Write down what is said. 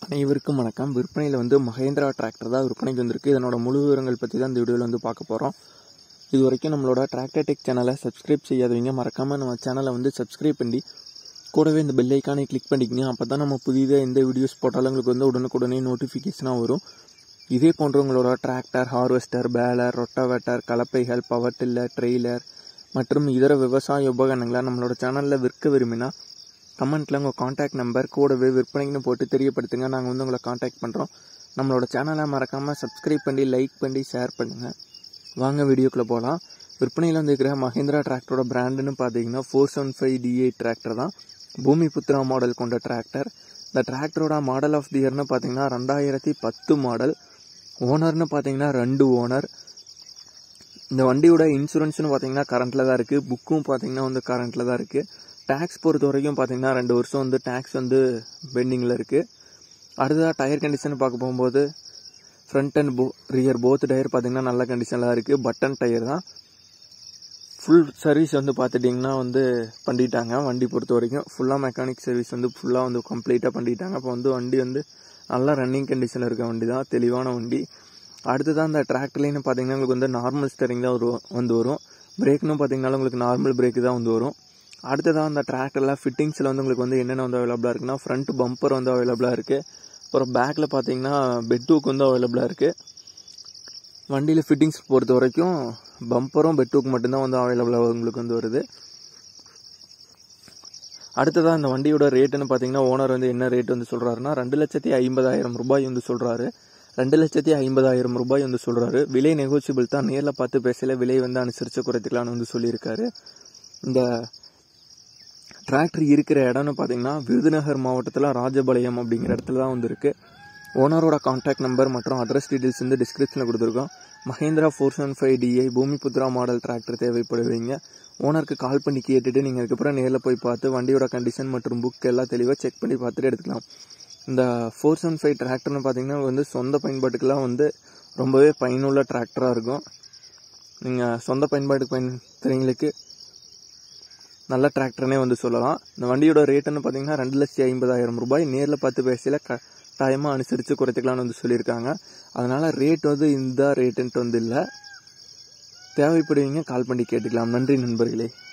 அனைவருக்கும் வணக்கம் விற்பனையில் வந்து மகேந்திரா டிராக்டர் தான் விற்பனைக்கு வந்திருக்கு இதனோட முழு விவரங்கள் பற்றி தான் இந்த வீடியோவில் வந்து பார்க்க போகிறோம் இது வரைக்கும் நம்மளோட டிராக்டர் டெக் சேனலை சப்ஸ்கிரைப் செய்யாதவங்க மறக்காமல் நம்ம சேனலை வந்து சப்ஸ்கிரைப் பண்ணி கூடவே இந்த பெல் ஐக்கானை கிளிக் பண்ணிக்கங்க அப்போ தான் நம்ம புதிதாக எந்த வீடியோஸ் போட்டாலும் உங்களுக்கு வந்து உடனுக்குடனே நோட்டிஃபிகேஷனாக வரும் இதே போன்ற உங்களோட டிராக்டர் ஹார்வெஸ்டர் பேலர் ரொட்டாவேட்டர் கலப்பைகள் பவர் டில்லர் ட்ரெய்லர் மற்றும் இதர விவசாய உபகரணங்களை நம்மளோட சேனலில் விற்க விரும்பினா கமெண்ட்டில் உங்கள் காண்டாக்ட் நம்பர் கூடவே விற்பனைக்குன்னு போட்டு தெரியப்படுத்துங்க நாங்கள் வந்து உங்களை காண்டாக்ட் பண்ணுறோம் நம்மளோட சேனலை மறக்காமல் சப்ஸ்கிரைப் பண்ணி லைக் பண்ணி ஷேர் பண்ணுங்கள் வாங்க வீடியோக்குள்ளே போகலாம் விற்பனையில் வந்து இருக்கிற மஹேந்திரா டிராக்டரோட பிராண்டுன்னு பார்த்தீங்கன்னா four seven five DI tractor தான் பூமி புத்ரா மாடல் கொண்ட டிராக்டர் இந்த டிராக்டரோட மாடல் ஆஃப் தி இயர்னு பார்த்தீங்கன்னா ரெண்டாயிரத்தி பத்து மாடல் ஓனர்னு பார்த்தீங்கன்னா ரெண்டு ஓனர் இந்த வண்டியோட இன்சூரன்ஸ்னு பார்த்தீங்கன்னா கரண்ட்டில் தான் இருக்குது புக்கும் பார்த்தீங்கன்னா வந்து கரண்ட்டில் தான் இருக்குது டேக்ஸ் பொறுத்த வரைக்கும் பார்த்தீங்கன்னா ரெண்டு வருஷம் வந்து டேக்ஸ் வந்து பெண்டிங்கில் இருக்குது அடுத்ததாக டயர் கண்டிஷன் பார்க்க போகும்போது ஃப்ரண்ட் அண்ட் போ ரியர் போத் டயர் பார்த்தீங்கன்னா நல்ல கண்டிஷனில் இருக்குது பட்டன் டயர் தான் ஃபுல் சர்வீஸ் வந்து பார்த்துட்டிங்கன்னா வந்து பண்ணிட்டாங்க வண்டி பொறுத்த வரைக்கும் ஃபுல்லாக மெக்கானிக் சர்வீஸ் வந்து ஃபுல்லாக வந்து கம்ப்ளீட்டாக பண்ணிட்டாங்க அப்போ வந்து வண்டி வந்து நல்லா ரன்னிங் கண்டிஷனில் இருக்க வண்டி தான் தெளிவான வண்டி அடுத்ததான் அந்த டிராக்டர்லேன்னு பார்த்தீங்கன்னா உங்களுக்கு வந்து நார்மல் ஸ்டரிங் தான் வரும் வந்து வரும் பிரேக்னு பார்த்தீங்கன்னாலும் உங்களுக்கு நார்மல் பிரேக் தான் வந்து வரும் அடுத்ததாக அந்த டிராக்டரில் ஃபிட்டிங்ஸில் வந்து உங்களுக்கு வந்து என்னென்ன வந்து அவைலபிளாக இருக்குன்னா ஃப்ரண்ட் பம்பர் வந்து அவைலபிளாக இருக்குது அப்புறம் பேக்கில் பார்த்தீங்கன்னா பெட்டூக் வந்து அவைலபிளாக இருக்குது வண்டியில் ஃபிட்டிங்ஸ் பொறுத்த வரைக்கும் பம்பரும் பெட்டூக் மட்டும்தான் வந்து அவைலபிளாக உங்களுக்கு வந்து வருது அடுத்ததாக இந்த வண்டியோட ரேட்டுன்னு பார்த்தீங்கன்னா ஓனர் வந்து என்ன ரேட் வந்து சொல்கிறாருன்னா ரெண்டு லட்சத்தி ஐம்பதாயிரம் ரூபாய் வந்து சொல்கிறாரு ரெண்டு லட்சத்தி ஐம்பதாயிரம் ரூபாய் வந்து சொல்கிறாரு விலை நெகோசியபிள் தான் நேரில் பார்த்து பேசல விலை வந்து அனுசரித்து குறைத்துக்கலாம்னு வந்து சொல்லியிருக்காரு இந்த டிராக்டர் இருக்கிற இடம்னு பார்த்தீங்கன்னா விருதுநகர் மாவட்டத்தில் ராஜபாளையம் அப்படிங்கிற இடத்துல தான் வந்து இருக்கு ஓனரோட கான்டாக்ட் நம்பர் மற்றும் அட்ரஸ் டீட்டெயில்ஸ் வந்து டிஸ்கிரிப்ஷனில் கொடுத்துருக்கோம் Mahindra four seven five DI Bhoomiputra model tractor தேவைப்படுவீங்க ஓனருக்கு கால் பண்ணி கேட்டுட்டு நீங்கள் அதுக்கப்புறம் நேரில் போய் பார்த்து வண்டியோட கண்டிஷன் மற்றும் புக் எல்லாம் தெளிவாக செக் பண்ணி பார்த்துட்டு எடுத்துக்கலாம் இந்த ஃபோர் செவன் ஃபைவ் டிராக்டர்னு பார்த்தீங்கன்னா வந்து சொந்த பயன்பாட்டுக்கெல்லாம் வந்து ரொம்பவே பயனுள்ள டிராக்டராக இருக்கும் நீங்கள் சொந்த பயன்பாட்டுக்கு பயன்படுத்துறவங்களுக்கு நல்ல டிராக்டர்னே வந்து சொல்லலாம் இந்த வண்டியோட ரேட்டுன்னு பார்த்தீங்கன்னா ரெண்டு லட்சத்தி ஐம்பதாயிரம் ரூபாய் நேரில் பார்த்து பேசல கட்டாயமாக அனுசரித்து குறைத்துக்கலாம்னு வந்து சொல்லியிருக்காங்க அதனால் ரேட் வந்து இந்த ரேட்டுன்ட்டு வந்து இல்லை தேவைப்படுவீங்க கால் பண்ணி கேட்டுக்கலாம் நன்றி நண்பர்களே